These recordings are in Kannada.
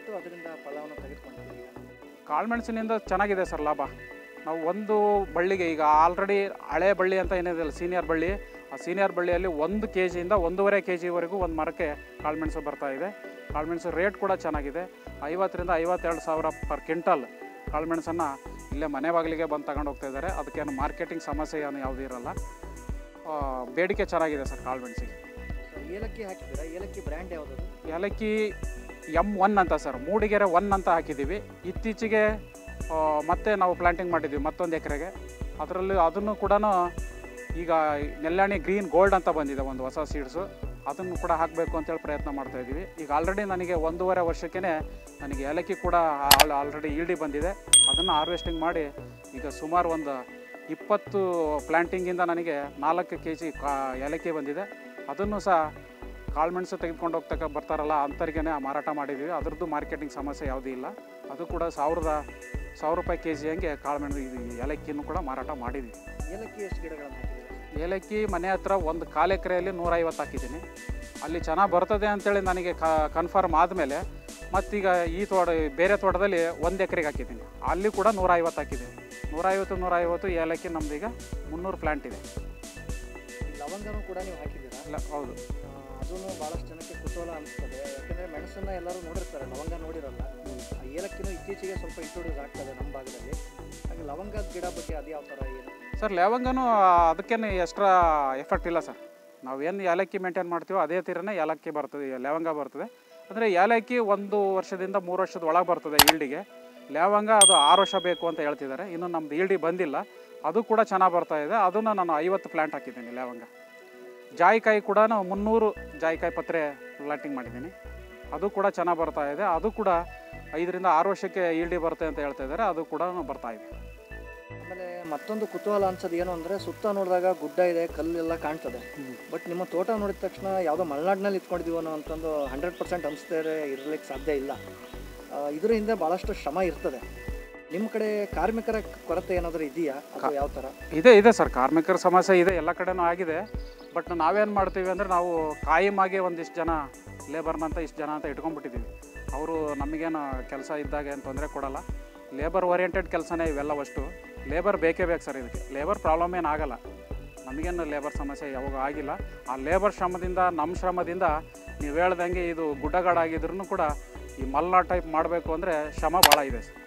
ಎಷ್ಟು ಅದರಿಂದ ಫಲವನ್ನು ತೆಗೆದುಕೊಂಡಿದ್ದೀರಿ ಈಗ ಕಾಳುಮೆಣಸಿನಿಂದ ಚೆನ್ನಾಗಿದೆ ಸರ್ ಲಾಭ ನಾವು ಒಂದು ಬಳ್ಳಿಗೆ ಈಗ ಆಲ್ರೆಡಿ ಹಳೆ ಬಳ್ಳಿ ಅಂತ ಏನಿದೆ ಸೀನಿಯರ್ ಬಳ್ಳಿ ಆ ಸೀನಿಯರ್ ಬಳ್ಳಿಯಲ್ಲಿ ಒಂದು ಕೆ ಜಿಯಿಂದ ಒಂದೂವರೆ ಕೆ ಜಿವರೆಗೂ ಒಂದು ಮರಕ್ಕೆ ಕಾಳುಮೆಣಸು ಬರ್ತಾ ಇದೆ ಕಾಳುಮೆಣಸು ರೇಟ್ ಕೂಡ ಚೆನ್ನಾಗಿದೆ ಐವತ್ತರಿಂದ ಐವತ್ತೆರಡು ಸಾವಿರ ಪರ್ ಕ್ವಿಂಟಲ್ ಕಾಳುಮೆಣಸನ್ನು ಇಲ್ಲೇ ಮನೆ ಬಾಗಿಲಿಗೆ ಬಂದು ತಗೊಂಡು ಹೋಗ್ತಾ ಇದ್ದಾರೆ ಅದಕ್ಕೇನು ಮಾರ್ಕೆಟಿಂಗ್ ಸಮಸ್ಯೆ ಏನು ಯಾವುದೂ ಇರಲ್ಲ ಆ, ಬೇಡಿಕೆ ಚೆನ್ನಾಗಿದೆ ಸರ್ ಕಾಳುಮೆಣಸಿಗೆ ಸೊ ಏಲಕ್ಕಿ ಹಾಕಿದ್ದೀರಾ ಏಲಕ್ಕಿ ಬ್ರ್ಯಾಂಡ್ ಯಾವುದದು ಏಲಕ್ಕಿ ಎಮ್ ಒನ್ ಅಂತ ಸರ್ ಮೂಡಿಗೆರೆ ಒನ್ ಅಂತ ಹಾಕಿದ್ದೀವಿ ಇತ್ತೀಚೆಗೆ ಆ, ಮತ್ತೆ ನಾವು ಪ್ಲಾಂಟಿಂಗ್ ಮಾಡಿದ್ದೀವಿ ಮತ್ತೊಂದು ಎಕರೆಗೆ ಅದರಲ್ಲಿ ಅದನ್ನು ಕೂಡ ಈಗ ನೆಲ್ಲಾಣಿ ಗ್ರೀನ್ ಗೋಲ್ಡ್ ಅಂತ ಬಂದಿದೆ ಒಂದು ಹೊಸ ಸೀಡ್ಸು ಅದನ್ನು ಕೂಡ ಹಾಕಬೇಕು ಅಂತೇಳಿ ಪ್ರಯತ್ನ ಮಾಡ್ತಾ ಇದ್ದೀವಿ ಈಗ ಆಲ್ರೆಡಿ ನನಗೆ ಒಂದೂವರೆ ವರ್ಷಕ್ಕೇ ನನಗೆ ಏಲಕ್ಕಿ ಕೂಡ ಆಲ್ರೆಡಿ ಈಲ್ಡಿ ಬಂದಿದೆ ಅದನ್ನು ಹಾರ್ವೆಸ್ಟಿಂಗ್ ಮಾಡಿ ಈಗ ಸುಮಾರು ಒಂದು ಇಪ್ಪತ್ತು ಪ್ಲ್ಯಾಂಟಿಂಗಿಂದ ನನಗೆ ನಾಲ್ಕು ಕೆ ಜಿ ಕಾ ಏಲಕ್ಕಿ ಬಂದಿದೆ ಅದನ್ನು ಸಹ ಕಾಳುಮೆಣಸು ತೆಗೆದುಕೊಂಡು ಹೋಗ್ತಕ್ಕ ಬರ್ತಾರಲ್ಲ ಅಂಥವ್ರಿಗೆ ಮಾರಾಟ ಮಾಡಿದ್ದೀವಿ ಅದ್ರದ್ದು ಮಾರ್ಕೆಟಿಂಗ್ ಸಮಸ್ಯೆ ಯಾವುದೂ ಇಲ್ಲ ಅದು ಕೂಡ ಸಾವಿರದ ಸಾವಿರ ರೂಪಾಯಿ ಕೆ ಜಿ ಹಂಗೆ ಕಾಳುಮೆಣಸು ಇದು ಏಲಕ್ಕಿನೂ ಕೂಡ ಮಾರಾಟ ಮಾಡಿದ್ದೀವಿ ಏಲಕ್ಕಿ ಎಷ್ಟು ಗಿಡಗಳನ್ನು ಹಾಕಿದ್ದೀರಾ ಏಲಕ್ಕಿ ಮನೆ ಹತ್ರ ಒಂದು ಕಾಲು ಎಕರೆಯಲ್ಲಿ ನೂರೈವತ್ತು ಹಾಕಿದ್ದೀನಿ ಅಲ್ಲಿ ಚೆನ್ನಾಗಿ ಬರ್ತದೆ ಅಂತೇಳಿ ನನಗೆ ಕನ್ಫರ್ಮ್ ಆದಮೇಲೆ ಮತ್ತೀಗ ಈ ತೋಟ ಬೇರೆ ತೋಟದಲ್ಲಿ ಒಂದು ಎಕರೆಗೆ ಹಾಕಿದ್ದೀನಿ ಅಲ್ಲಿ ಕೂಡ ನೂರೈವತ್ತು ಹಾಕಿದ್ದೀನಿ ನೂರೈವತ್ತು ನೂರೈವತ್ತು ಏಲಕ್ಕಿ ನಮ್ದೀಗ ಮುನ್ನೂರು ಪ್ಲ್ಯಾಂಟ್ ಇದೆ ಈ ಲವಂಗನೂ ಕೂಡ ನೀವು ಹಾಕಿದ್ದೀರಾ ಇಲ್ಲ ಹೌದು ಅದೂ ಭಾಳಷ್ಟು ಜನಕ್ಕೆ ಕುತೂಹಲ ಅನಿಸ್ತದೆ ಯಾಕೆಂದರೆ ಮೆಣಸನ್ನು ಎಲ್ಲರೂ ನೋಡಿರ್ತಾರೆ ಲವಂಗ ನೋಡಿರಲ್ಲ ಆ ಏಲಕ್ಕಿನೂ ಇತ್ತೀಚೆಗೆ ಸ್ವಲ್ಪ ಇಂಟ್ರೊಡ್ಯೂಸ್ ಆಗ್ತದೆ ನಮ್ಮ ಭಾಗದಲ್ಲಿ ಹಾಗೆ ಲವಂಗದ ಗಿಡ ಬಗ್ಗೆ ಅದು ಯಾವ ಥರ ಏನು ಸರ್ ಲವಂಗನೂ ಅದಕ್ಕೇನು ಎಕ್ಸ್ಟ್ರಾ ಎಫೆಕ್ಟ್ ಇಲ್ಲ ಸರ್ ನಾವೇನು ಏಲಕ್ಕಿ ಮೇಂಟೈನ್ ಮಾಡ್ತೀವೋ ಅದೇ ಥರನೇ ಏಲಕ್ಕಿ ಬರ್ತದೆ ಲವಂಗ ಬರ್ತದೆ ಅಂದರೆ ಏಲಕ್ಕಿ ಒಂದು ವರ್ಷದಿಂದ ಮೂರು ವರ್ಷದ ಒಳಗೆ ಬರ್ತದೆ ಈಲ್ಡಿಗೆ ಲವಂಗ ಅದು ಆರು ವರ್ಷ ಬೇಕು ಅಂತ ಹೇಳ್ತಿದ್ದಾರೆ ಇನ್ನು ನಮ್ದು ಈಲ್ಡಿ ಬಂದಿಲ್ಲ ಅದು ಕೂಡ ಚೆನ್ನಾಗಿ ಬರ್ತಾ ಇದೆ ಅದನ್ನು ನಾನು ಐವತ್ತು ಪ್ಲ್ಯಾಂಟ್ ಹಾಕಿದ್ದೀನಿ ಲವಂಗ ಜಾಯಿಕಾಯಿ ಕೂಡ ಮುನ್ನೂರು ಜಾಯಿಕಾಯಿ ಪತ್ರೆ ಪ್ಲಾಂಟಿಂಗ್ ಮಾಡಿದ್ದೀನಿ ಅದು ಕೂಡ ಚೆನ್ನಾಗಿ ಬರ್ತಾ ಇದೆ ಅದು ಕೂಡ ಐದರಿಂದ ಆರು ವರ್ಷಕ್ಕೆ ಈಲ್ಡಿ ಬರುತ್ತೆ ಅಂತ ಹೇಳ್ತಾ ಇದ್ದಾರೆ ಅದು ಕೂಡ ಬರ್ತಾ ಇದೆ ಆಮೇಲೆ ಮತ್ತೊಂದು ಕುತೂಹಲ ಅನ್ಸೋದು ಏನು ಅಂದರೆ ಸುತ್ತ ನೋಡಿದಾಗ ಗುಡ್ಡ ಇದೆ ಕಲ್ಲೆಲ್ಲ ಕಾಣ್ತದೆ ಬಟ್ ನಿಮ್ಮ ತೋಟ ನೋಡಿದ ತಕ್ಷಣ ಯಾವುದೋ ಮಲೆನಾಡಿನಲ್ಲಿ ಇಟ್ಕೊಂಡಿದ್ದೀವೋ ಅನ್ನೋ ಅಂತಂದು ಹಂಡ್ರೆಡ್ ಪರ್ಸೆಂಟ್ ಅನಿಸ್ತಾರೆ ಇರಲಿಕ್ಕೆ ಸಾಧ್ಯ ಇಲ್ಲ ಆ, ಇದ್ರ ಹಿಂದೆ ಭಾಳಷ್ಟು ಶ್ರಮ ಇರ್ತದೆ ನಿಮ್ಮ ಕಡೆ ಕಾರ್ಮಿಕರ ಕೊರತೆ ಏನಾದರೂ ಇದೆಯಾ ಅದು ಯಾವ ಥರ ಇದೆ ಇದೆ ಸರ್ ಕಾರ್ಮಿಕರ ಸಮಸ್ಯೆ ಇದೆ ಎಲ್ಲ ಕಡೆನೂ ಆಗಿದೆ ಬಟ್ ನಾವೇನು ಮಾಡ್ತೀವಿ ಅಂದರೆ ನಾವು ಕಾಯಮಾಗಿ ಒಂದಿಷ್ಟು ಜನ ಲೇಬರ್ನಂತ ಇಷ್ಟು ಜನ ಅಂತ ಇಟ್ಕೊಂಡ್ಬಿಟ್ಟಿದ್ದೀವಿ ಅವರು ನಮಗೇನು ಕೆಲಸ ಇದ್ದಾಗ ಏನು ತೊಂದರೆ ಕೊಡಲ್ಲ ಲೇಬರ್ ಓರಿಯೆಂಟೆಡ್ ಕೆಲಸನೇ ಇವೆಲ್ಲವಷ್ಟು ಲೇಬರ್ ಬೇಕೇ ಬೇಕು ಸರ್ ಇದಕ್ಕೆ ಲೇಬರ್ ಪ್ರಾಬ್ಲಮ್ ಏನು ಆಗಲ್ಲ ನಮಗೇನು ಲೇಬರ್ ಸಮಸ್ಯೆ ಯಾವಾಗ ಆಗಿಲ್ಲ ಆ ಲೇಬರ್ ಶ್ರಮದಿಂದ ನಮ್ಮ ಶ್ರಮದಿಂದ ನೀವು ಹೇಳ್ದಂಗೆ ಇದು ಗುಡ್ಡಗಾಡಾಗಿದ್ರೂ ಕೂಡ ಈ ಮಲ್ನಾಡ್ ಟೈಪ್ ಮಾಡಬೇಕು ಅಂದರೆ ಶ್ರಮ ಭಾಳ ಇದೆ ಸರ್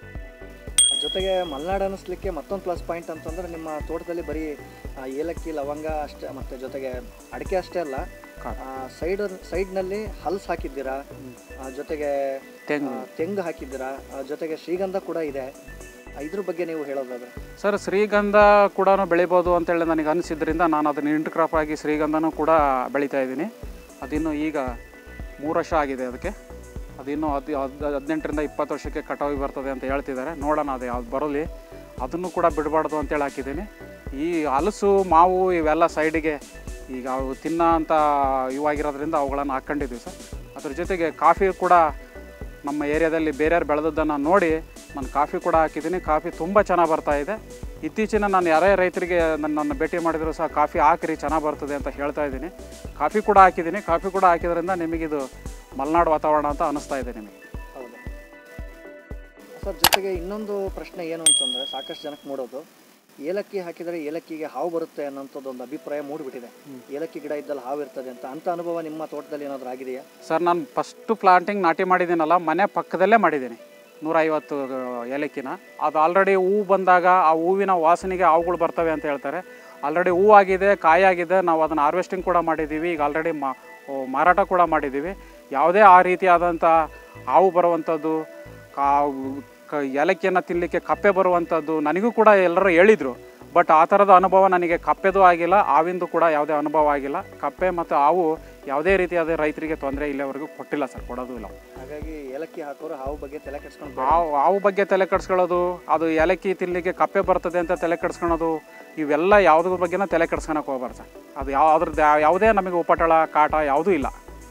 ಜೊತೆಗೆ ಮಲೆನಾಡು ಅನ್ನಿಸ್ಲಿಕ್ಕೆ ಮತ್ತೊಂದು ಪ್ಲಸ್ ಪಾಯಿಂಟ್ ಅಂತಂದ್ರೆ ನಿಮ್ಮ ತೋಟದಲ್ಲಿ ಬರೀ ಆ, ಏಲಕ್ಕಿ ಲವಂಗ ಅಷ್ಟೇ ಮತ್ತು ಜೊತೆಗೆ ಅಡಿಕೆ ಅಷ್ಟೇ ಅಲ್ಲ ಕಾ- ಸೈಡ್ ಸೈಡ್ನಲ್ಲಿ ಹಲ್ಸ್ ಹಾಕಿದ್ದೀರಾ ಆ, ಜೊತೆಗೆ ತೆಂಗು ಆ, ತೆಂಗು ಹಾಕಿದ್ದೀರಾ ಆ, ಜೊತೆಗೆ ಶ್ರೀಗಂಧ ಕೂಡ ಇದೆ ಆ, ಇದ್ರ ಬಗ್ಗೆ ನೀವು ಹೇಳೋದಾದ್ರೆ ಸರ್ ಶ್ರೀಗಂಧ ಕೂಡ ಬೆಳಿಬೋದು ಅಂತೇಳಿ ನನಗೆ ಅನಿಸಿದ್ರಿಂದ ನಾನು ಅದನ್ನು ಇಂಟರ್ ಕ್ರಾಪ್ ಆಗಿ ಶ್ರೀಗಂಧನೂ ಕೂಡ ಬೆಳೀತಾ ಇದ್ದೀನಿ ಅದಿನ್ನು ಈಗ ಮೂರು ವರ್ಷ ಆಗಿದೆ ಅದಕ್ಕೆ ಅದಿನ್ನು ಹದ್ ಹದ್ ಹದಿನೆಂಟರಿಂದ ಇಪ್ಪತ್ತು ವರ್ಷಕ್ಕೆ ಕಟಾವಿಗೆ ಬರ್ತದೆ ಅಂತ ಹೇಳ್ತಿದ್ದಾರೆ ನೋಡೋಣ ಅದು ಯಾವ್ದು ಬರಲಿ ಅದನ್ನು ಕೂಡ ಬಿಡಬಾರ್ದು ಅಂತೇಳಿ ಹಾಕಿದ್ದೀನಿ ಈ ಹಲಸು ಮಾವು ಇವೆಲ್ಲ ಸೈಡಿಗೆ ಈಗ ಅವು ತಿನ್ನೋ ಅಂತ ಇವಾಗಿರೋದ್ರಿಂದ ಅವುಗಳನ್ನು ಹಾಕ್ಕೊಂಡಿದ್ದೀವಿ ಸರ್ ಅದ್ರ ಜೊತೆಗೆ ಕಾಫಿ ಕೂಡ ನಮ್ಮ ಏರಿಯಾದಲ್ಲಿ ಬೇರೆಯವ್ರು ಬೆಳೆದದ್ದನ್ನು ನೋಡಿ ನಾನು ಕಾಫಿ ಕೂಡ ಹಾಕಿದ್ದೀನಿ ಕಾಫಿ ತುಂಬ ಚೆನ್ನಾಗಿ ಬರ್ತಾ ಇದೆ ಇತ್ತೀಚಿನ ನಾನು ಯಾರೇ ರೈತರಿಗೆ ನನ್ನ ನನ್ನ ಭೇಟಿ ಮಾಡಿದ್ರು ಸಹ ಕಾಫಿ ಹಾಕಿರಿ ಚೆನ್ನಾಗಿ ಬರ್ತದೆ ಅಂತ ಹೇಳ್ತಾ ಇದ್ದೀನಿ ಕಾಫಿ ಕೂಡ ಹಾಕಿದ್ದೀನಿ ಕಾಫಿ ಕೂಡ ಹಾಕಿದ್ರಿಂದ ನಿಮಗಿದು ಮಲೆನಾಡು ವಾತಾವರಣ ಅಂತ ಅನ್ನಿಸ್ತಾ ಇದೆ ನಿಮಗೆ ಹೌದು ಸರ್ ಜೊತೆಗೆ ಇನ್ನೊಂದು ಪ್ರಶ್ನೆ ಏನು ಅಂತಂದರೆ ಸಾಕಷ್ಟು ಜನಕ್ಕೆ ಮೂಡೋದು ಏಲಕ್ಕಿ ಹಾಕಿದರೆ ಏಲಕ್ಕಿಗೆ ಹಾವು ಬರುತ್ತೆ ಅನ್ನೋಂಥದ್ದು ಒಂದು ಅಭಿಪ್ರಾಯ ಮೂಡಿಬಿಟ್ಟಿದೆ ಏಲಕ್ಕಿ ಗಿಡ ಇದ್ದಲ್ಲಿ ಹಾವು ಇರ್ತದೆ ಅಂತ ಅಂಥ ಅನುಭವ ನಿಮ್ಮ ತೋಟದಲ್ಲಿ ಏನಾದರೂ ಆಗಿದೆಯಾ ಸರ್ ನಾನು ಫಸ್ಟು ಪ್ಲಾಂಟಿಂಗ್ ನಾಟಿ ಮಾಡಿದ್ದೀನಲ್ಲ ಮನೆ ಪಕ್ಕದಲ್ಲೇ ಮಾಡಿದ್ದೀನಿ ನೂರೈವತ್ತು ಏಲಕ್ಕಿನ ಅದು ಆಲ್ರೆಡಿ ಹೂವು ಬಂದಾಗ ಆ ಹೂವಿನ ವಾಸನೆಗೆ ಹಾವುಗಳು ಬರ್ತವೆ ಅಂತ ಹೇಳ್ತಾರೆ ಆಲ್ರೆಡಿ ಹೂವಾಗಿದೆ ಕಾಯಾಗಿದೆ ನಾವು ಅದನ್ನು ಹಾರ್ವೆಸ್ಟಿಂಗ್ ಕೂಡ ಮಾಡಿದ್ದೀವಿ ಈಗ ಆಲ್ರೆಡಿ ಮಾ ಓ, ಮಾರಾಟ ಕೂಡ ಮಾಡಿದ್ದೀವಿ ಯಾವುದೇ ಆ ರೀತಿಯಾದಂಥ ಹಾವು ಬರುವಂಥದ್ದು ಕಾ ಕ ಏಲಕ್ಕಿಯನ್ನು ತಿನ್ನಲಿಕ್ಕೆ ಕಪ್ಪೆ ಬರುವಂಥದ್ದು ನನಗೂ ಕೂಡ ಎಲ್ಲರೂ ಹೇಳಿದರು ಬಟ್ ಆ ಥರದ ಅನುಭವ ನನಗೆ ಕಪ್ಪೆದು ಆಗಿಲ್ಲ ಹಾವಿಂದು ಕೂಡ ಯಾವುದೇ ಅನುಭವ ಆಗಿಲ್ಲ ಕಪ್ಪೆ ಮತ್ತು ಹಾವು ಯಾವುದೇ ರೀತಿಯಾದ ರೈತರಿಗೆ ತೊಂದರೆ ಇಲ್ಲಿವರೆಗೂ ಕೊಟ್ಟಿಲ್ಲ ಸರ್ ಕೊಡೋದು ಇಲ್ಲ ಹಾಗಾಗಿ ಏಲಕ್ಕಿ ಹಾಕೋರು ಹಾವು ಬಗ್ಗೆ ತಲೆ ಕೆಡ್ಸ್ಕೊಂಡು ಹಾವು ಹಾವು ಬಗ್ಗೆ ತಲೆ ಕೆಡಿಸ್ಕೊಳ್ಳೋದು ಅದು ಏಲಕ್ಕಿ ತಿನ್ನಲಿಕ್ಕೆ ಕಪ್ಪೆ ಬರ್ತದೆ ಅಂತ ತಲೆ ಕೆಡಿಸ್ಕೊಳ್ಳೋದು ಇವೆಲ್ಲ ಯಾವುದ್ರ ಬಗ್ಗೆನೂ ತಲೆ ಕೆಡ್ಸ್ಕೊಳಕ್ಕೆ ಹೋಗ್ಬಾರ್ದು ಸರ್ ಅದು ಯಾವ ಅದ್ರದ್ದು ಯಾ- ಯಾವುದೇ ನಮಗೆ ಉಪಟಳ ಕಾಟ ಯಾವುದೂ ಇಲ್ಲ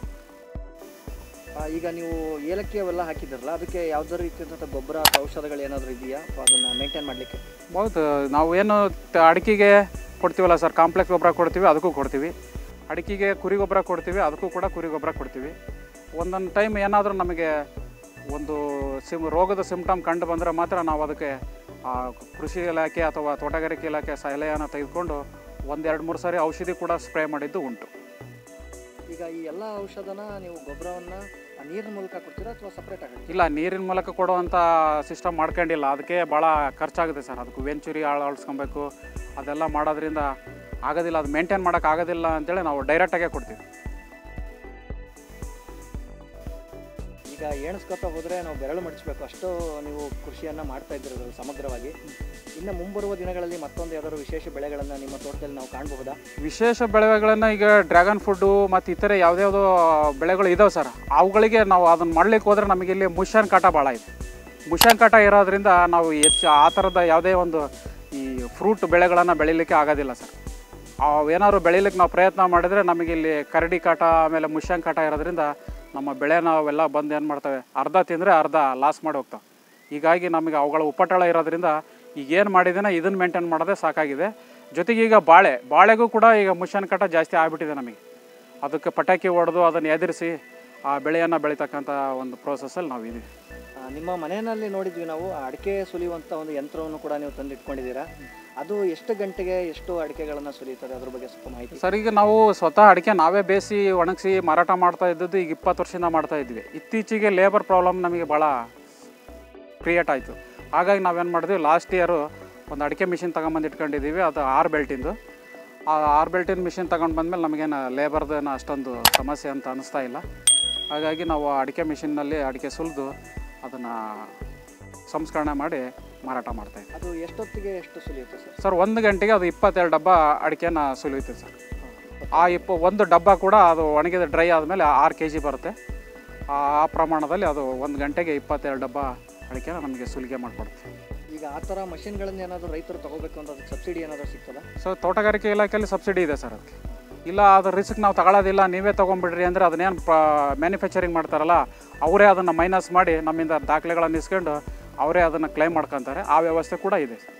ಈಗ ನೀವು ಏಲಕ್ಕಿ ಅವೆಲ್ಲ ಹಾಕಿದ್ರಲ್ಲ ಅದಕ್ಕೆ ಯಾವುದೇ ರೀತಿಯಾದಂಥ ಗೊಬ್ಬರ ಅಥವಾ ಔಷಧಗಳು ಏನಾದರೂ ಇದೆಯಾ ಅದನ್ನು ಮೇಂಟೈನ್ ಮಾಡಲಿಕ್ಕೆ ಹೌದು ನಾವು ಏನು ತ- ಅಡಿಕೆಗೆ ಕೊಡ್ತೀವಲ್ಲ ಸರ್ ಕಾಂಪ್ಲೆಕ್ಸ್ ಗೊಬ್ಬರ ಕೊಡ್ತೀವಿ ಅದಕ್ಕೂ ಕೊಡ್ತೀವಿ ಅಡಿಕೆಗೆ ಕುರಿ ಗೊಬ್ಬರ ಕೊಡ್ತೀವಿ ಅದಕ್ಕೂ ಕೂಡ ಕುರಿ ಗೊಬ್ಬರ ಕೊಡ್ತೀವಿ ಒಂದೊಂದು ಟೈಮ್ ಏನಾದರೂ ನಮಗೆ ಒಂದು ಸಿಮ್ ರೋಗದ ಸಿಂಪ್ಟಮ್ ಕಂಡು ಬಂದರೆ ಮಾತ್ರ ನಾವು ಅದಕ್ಕೆ ಆ, ಕೃಷಿ ಇಲಾಖೆ ಅಥವಾ ತೋಟಗಾರಿಕೆ ಇಲಾಖೆ ಸಲಹೆಯನ್ನು ತೆಗೆದುಕೊಂಡು ಒಂದೆರಡು ಮೂರು ಸಾರಿ ಔಷಧಿ ಕೂಡ ಸ್ಪ್ರೇ ಮಾಡಿದ್ದು ಉಂಟು ಈಗ ಈ ಎಲ್ಲ ಔಷಧನ ನೀವು ಗೊಬ್ಬರವನ್ನು ನೀರಿನ ಮೂಲಕ ಕೊಡ್ತೀರಾ ಅಥವಾ ಸಪ್ರೇಟ್ ಆಗಿ ಇಲ್ಲ ನೀರಿನ ಮೂಲಕ ಕೊಡುವಂಥ ಸಿಸ್ಟಮ್ ಮಾಡ್ಕೊಂಡಿಲ್ಲ ಅದಕ್ಕೆ ಭಾಳ ಖರ್ಚಾಗುತ್ತೆ ಸರ್ ಅದಕ್ಕೆ ವೆಂಚುರಿ ಆಳು ಅಳಿಸ್ಕೊಬೇಕು ಅದೆಲ್ಲ ಮಾಡೋದ್ರಿಂದ ಆಗೋದಿಲ್ಲ ಅದು ಮೇಂಟೈನ್ ಮಾಡೋಕೆ ಆಗೋದಿಲ್ಲ ಅಂತೇಳಿ ನಾವು ಡೈರೆಕ್ಟಾಗೇ ಕೊಡ್ತೀವಿ ಈಗ ಎಣಿಸ್ಕೊತಾ ಹೋದರೆ ನಾವು ಬೆರಳು ಮಡಿಸ್ಬೇಕು ಅಷ್ಟು ನೀವು ಕೃಷಿಯನ್ನು ಮಾಡ್ತಾ ಇದ್ದೀರಿ ಸಮಗ್ರವಾಗಿ ಇನ್ನು ಮುಂಬರುವ ದಿನಗಳಲ್ಲಿ ಮತ್ತೊಂದು ಯಾವ್ದಾದ್ರು ವಿಶೇಷ ಬೆಳೆಗಳನ್ನು ನಿಮ್ಮ ತೋಟದಲ್ಲಿ ನಾವು ಕಾಣಬಹುದಾ ವಿಶೇಷ ಬೆಳೆಗಳನ್ನು ಈಗ ಡ್ರ್ಯಾಗನ್ ಫುಡ್ಡು ಮತ್ತು ಇತರೆ ಯಾವುದ್ಯಾವುದೋ ಬೆಳೆಗಳು ಇದಾವೆ ಸರ್ ಅವುಗಳಿಗೆ ನಾವು ಅದನ್ನು ಮಾಡ್ಲಿಕ್ಕೆ ಹೋದರೆ ನಮಗೆ ಇಲ್ಲಿ ಮುಷನ್ ಕಾಟ ಭಾಳ ಇದೆ ಮುಷನ್ ಕಾಟ ಇರೋದ್ರಿಂದ ನಾವು ಹೆಚ್ಚು ಆ ಥರದ ಯಾವುದೇ ಒಂದು ಈ ಫ್ರೂಟ್ ಬೆಳೆಗಳನ್ನು ಬೆಳಿಲಿಕ್ಕೆ ಆಗೋದಿಲ್ಲ ಸರ್ ಅವೇನಾದ್ರು ಬೆಳಿಲಿಕ್ಕೆ ನಾವು ಪ್ರಯತ್ನ ಮಾಡಿದರೆ ನಮಗೆ ಇಲ್ಲಿ ಕರಡಿ ಕಾಟ ಆಮೇಲೆ ಮುಷನ್ ಕಾಟ ಇರೋದ್ರಿಂದ ನಮ್ಮ ಬೆಳೆ ನಾವೆಲ್ಲ ಬಂದು ಏನು ಮಾಡ್ತವೆ ಅರ್ಧ ತಿಂದರೆ ಅರ್ಧ ಲಾಸ್ ಮಾಡಿ ಹೋಗ್ತಾವೆ ಹೀಗಾಗಿ ನಮಗೆ ಅವುಗಳ ಉಪಟಳ ಇರೋದ್ರಿಂದ ಈಗ ಏನು ಮಾಡಿದ್ದೀನ ಇದನ್ನು ಮೇಂಟೈನ್ ಮಾಡೋದೇ ಸಾಕಾಗಿದೆ ಜೊತೆಗೆ ಈಗ ಬಾಳೆ ಬಾಳೆಗೂ ಕೂಡ ಈಗ ಮುಷನ್ ಕಾಟ ಜಾಸ್ತಿ ಆಗಿಬಿಟ್ಟಿದೆ ನಮಗೆ ಅದಕ್ಕೆ ಪಟಾಕಿ ಹೊಡೆದು ಅದನ್ನು ಎದುರಿಸಿ ಆ ಬೆಳೆಯನ್ನು ಬೆಳೀತಕ್ಕಂಥ ಒಂದು ಪ್ರೋಸೆಸ್ಸಲ್ಲಿ ನಾವು ಇದೀವಿ ಆ, ನಿಮ್ಮ ಮನೆಯಲ್ಲಿ ನೋಡಿದ್ವಿ ನಾವು ಆ ಅಡಿಕೆ ಸುಲಿಯುವಂಥ ಒಂದು ಯಂತ್ರವನ್ನು ಕೂಡ ನೀವು ತಂದಿಟ್ಕೊಂಡಿದ್ದೀರಾ ಅದು ಎಷ್ಟು ಗಂಟೆಗೆ ಎಷ್ಟು ಅಡಿಕೆಗಳನ್ನು ಸುಲಿಯುತ್ತದೆ ಅದ್ರ ಬಗ್ಗೆ ಸ್ವಲ್ಪ ಮಾಹಿತಿ ಸರ್ ಈಗ ನಾವು ಸ್ವತಃ ಅಡಿಕೆ ನಾವೇ ಬೇಯಿಸಿ ಒಣಗಿಸಿ ಮಾರಾಟ ಮಾಡ್ತಾ ಇದ್ದದ್ದು ಈಗ ಇಪ್ಪತ್ತು ವರ್ಷದಿಂದ ಮಾಡ್ತಾ ಇದ್ವಿ ಇತ್ತೀಚೆಗೆ ಲೇಬರ್ ಪ್ರಾಬ್ಲಮ್ ನಮಗೆ ಭಾಳ ಕ್ರಿಯೇಟ್ ಆಯಿತು ಹಾಗಾಗಿ ನಾವೇನು ಮಾಡಿದ್ವಿ ಲಾಸ್ಟ್ ಇಯರು ಒಂದು ಅಡಿಕೆ ಮಿಷಿನ್ ತಗೊಂಬಂದು ಇಟ್ಕೊಂಡಿದ್ದೀವಿ ಅದು ಆರು ಬೆಲ್ಟಿಂದು ಆ ಆರು ಬೆಲ್ಟಿನ ಮಿಷಿನ್ ತಗೊಂಡು ಬಂದಮೇಲೆ ನಮಗೇನು ಲೇಬರ್ದೇನು ಅಷ್ಟೊಂದು ಸಮಸ್ಯೆ ಅಂತ ಅನಿಸ್ತಾ ಇಲ್ಲ ಹಾಗಾಗಿ ನಾವು ಆ ಅಡಿಕೆ ಮಿಷಿನ್ನಲ್ಲಿ ಅಡಿಕೆ ಸುಲಿದು ಅದನ್ನು ಸಂಸ್ಕರಣೆ ಮಾಡಿ ಮಾರಾಟ ಮಾಡ್ತಾಯಿದ್ವಿ ಅದು ಎಷ್ಟೊತ್ತಿಗೆ ಎಷ್ಟು ಸುಲಿಯುತ್ತೆ ಸರ್ ಸರ್ ಒಂದು ಗಂಟೆಗೆ ಅದು ಇಪ್ಪತ್ತೆರಡು ಡಬ್ಬ ಅಡಿಕೆನ ಸುಲಿಯುತ್ತೆ ಸರ್ ಆ ಇಪ್ಪ ಒಂದು ಡಬ್ಬ ಕೂಡ ಅದು ಒಣಗಿದ ಡ್ರೈ ಆದಮೇಲೆ ಆರು ಕೆ ಜಿ ಬರುತ್ತೆ ಆ ಆ ಪ್ರಮಾಣದಲ್ಲಿ ಅದು ಒಂದು ಗಂಟೆಗೆ ಇಪ್ಪತ್ತೆರಡು ಡಬ್ಬ ಅಡಿಕೆನ ನಮಗೆ ಸುಲಿಗೆ ಮಾಡಿಕೊಡುತ್ತೆ ಈಗ ಆ ಥರ ಮಷಿನ್ಗಳನ್ನ ಏನಾದರೂ ರೈತರು ತಗೋಬೇಕು ಅಂತ ಅದಕ್ಕೆ ಸಬ್ಸಿಡಿ ಏನಾದರೂ ಸಿಗ್ತದಾ ಸೊ ತೋಟಗಾರಿಕೆ ಇಲಾಖೆಯಲ್ಲಿ ಸಬ್ಸಿಡಿ ಇದೆ ಸರ್ ಅದಕ್ಕೆ ಇಲ್ಲ ಅದ್ರ ರಿಸ್ಕ್ ನಾವು ತಗೊಳ್ಳೋದಿಲ್ಲ ನೀವೇ ತೊಗೊಂಬಿಡ್ರಿ ಅಂದರೆ ಅದನ್ನೇನು ಪ್ರ ಮ್ಯಾನುಫ್ಯಾಕ್ಚರಿಂಗ್ ಮಾಡ್ತಾರಲ್ಲ ಅವರೇ ಅದನ್ನು ಮೈನಸ್ ಮಾಡಿ ನಮ್ಮಿಂದ ದಾಖಲೆಗಳನ್ನು ಇಸ್ಕೊಂಡು ಅವರೇ ಅದನ್ನು ಕ್ಲೈಮ್ ಮಾಡ್ಕೊತಾರೆ ಆ ವ್ಯವಸ್ಥೆ ಕೂಡ ಇದೆ ಸರ್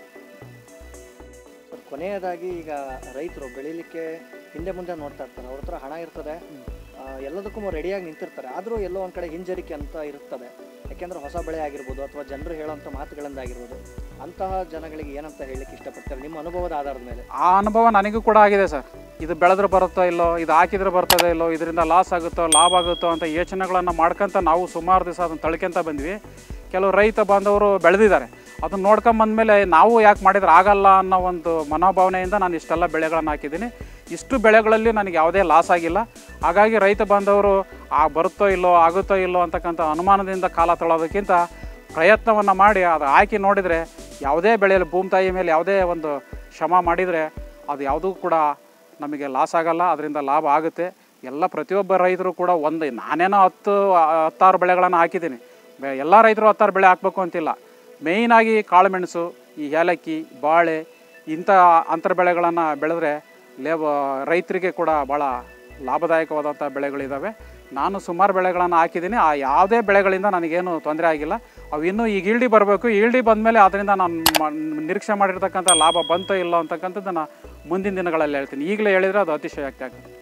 ಸರ್ ಕೊನೆಯದಾಗಿ ಈಗ ರೈತರು ಬೆಳೀಲಿಕ್ಕೆ ಹಿಂದೆ ಮುಂದೆ ನೋಡ್ತಾ ಇರ್ತಾರೆ ಅವ್ರ ಹತ್ರ ಹಣ ಇರ್ತದೆ ಆ, ಎಲ್ಲದಕ್ಕೂ ರೆಡಿಯಾಗಿ ನಿಂತಿರ್ತಾರೆ ಆದರೂ ಎಲ್ಲೋ ಒಂದು ಕಡೆ ಹಿಂಜರಿಕೆ ಅಂತ ಇರ್ತದೆ ಯಾಕೆಂದ್ರೆ ಹೊಸ ಬೆಳೆ ಆಗಿರ್ಬೋದು ಅಥವಾ ಜನರು ಹೇಳೋಂಥ ಮಾತುಗಳಿಂದಾಗಿರ್ಬೋದು ಅಂತಹ ಜನಗಳಿಗೆ ಏನಂತ ಹೇಳಲಿಕ್ಕೆ ಇಷ್ಟಪಡ್ತಾರೆ ನಿಮ್ಮ ಅನುಭವದ ಆಧಾರದ ಮೇಲೆ ಆ ಅನುಭವ ನನಗೂ ಕೂಡ ಆಗಿದೆ ಸರ್ ಇದು ಬೆಳೆದ್ರೆ ಬರುತ್ತೋ ಇಲ್ಲೋ ಇದು ಹಾಕಿದ್ರೆ ಬರ್ತದೆ ಇಲ್ಲೋ ಇದರಿಂದ ಲಾಸ್ ಆಗುತ್ತೋ ಲಾಭ ಆಗುತ್ತೋ ಅಂತ ಯೋಚನೆಗಳನ್ನು ಮಾಡ್ಕೊಂತ ನಾವು ಸುಮಾರು ದಿವಸ ಅದನ್ನು ತಳ್ಕೊಂತ ಬಂದ್ವಿ ಕೆಲವು ರೈತ ಬಾಂಧವರು ಬೆಳೆದಿದ್ದಾರೆ ಅದನ್ನ ನೋಡ್ಕೊಂಬಂದ್ಮೇಲೆ ನಾವು ಯಾಕೆ ಮಾಡಿದ್ರೆ ಆಗಲ್ಲ ಅನ್ನೋ ಒಂದು ಮನೋಭಾವನೆಯಿಂದ ನಾನು ಇಷ್ಟೆಲ್ಲ ಬೆಳೆಗಳನ್ನು ಹಾಕಿದ್ದೀನಿ ಇಷ್ಟು ಬೆಳೆಗಳಲ್ಲಿ ನನಗೆ ಯಾವುದೇ ಲಾಸ್ ಆಗಿಲ್ಲ ಹಾಗಾಗಿ ರೈತ ಬಾಂಧವರು ಆ ಬರುತ್ತೋ ಇಲ್ಲೋ ಆಗುತ್ತೋ ಇಲ್ಲೋ ಅಂತಕ್ಕಂಥ ಅನುಮಾನದಿಂದ ಕಾಲ ತೊಳೋದಕ್ಕಿಂತ ಪ್ರಯತ್ನವನ್ನು ಮಾಡಿ ಅದು ಹಾಕಿ ನೋಡಿದರೆ ಯಾವುದೇ ಬೆಳೆಯಲ್ಲಿ ಭೂಮಿ ತಾಯಿ ಮೇಲೆ ಯಾವುದೇ ಒಂದು ಶ್ರಮ ಮಾಡಿದರೆ ಅದು ಯಾವುದೂ ಕೂಡ ನಮಗೆ ಲಾಸ್ ಆಗಲ್ಲ ಅದರಿಂದ ಲಾಭ ಆಗುತ್ತೆ ಎಲ್ಲ ಪ್ರತಿಯೊಬ್ಬ ರೈತರು ಕೂಡ ಒಂದು ನಾನೇನೋ ಹತ್ತು ಹತ್ತಾರು ಬೆಳೆಗಳನ್ನು ಹಾಕಿದ್ದೀನಿ ಬೆ- ಎಲ್ಲ ರೈತರು ಹತ್ತಾರು ಬೆಳೆ ಹಾಕಬೇಕು ಅಂತಿಲ್ಲ ಮೇಯ್ನಾಗಿ ಕಾಳುಮೆಣಸು ಈ ಏಲಕ್ಕಿ ಬಾಳೆ ಇಂಥ ಅಂತರ ಬೆಳೆಗಳನ್ನು ಬೆಳೆದ್ರೆ ಲೇಬ ರೈತರಿಗೆ ಕೂಡ ಭಾಳ ಲಾಭದಾಯಕವಾದಂಥ ಬೆಳೆಗಳಿದ್ದಾವೆ ನಾನು ಸುಮಾರು ಬೆಳೆಗಳನ್ನು ಹಾಕಿದ್ದೀನಿ ಆ ಯಾವುದೇ ಬೆಳೆಗಳಿಂದ ನನಗೇನು ತೊಂದರೆ ಆಗಿಲ್ಲ ಅವು ಇನ್ನೂ ಈಗ ಈಲ್ಡಿ ಬರಬೇಕು ಈಲ್ಡಿ ಬಂದಮೇಲೆ ಅದರಿಂದ ನಾನು ಮ- ನಿರೀಕ್ಷೆ ಮಾಡಿರ್ತಕ್ಕಂಥ ಲಾಭ ಬಂತೋ ಇಲ್ಲೋ ಅಂತಕ್ಕಂಥದ್ದನ್ನು ಮುಂದಿನ ದಿನಗಳಲ್ಲಿ ಹೇಳ್ತೀನಿ ಈಗಲೇ ಹೇಳಿದರೆ ಅದು ಅತಿಶಯೋಕ್ತಿ ಆಗ್ತದೆ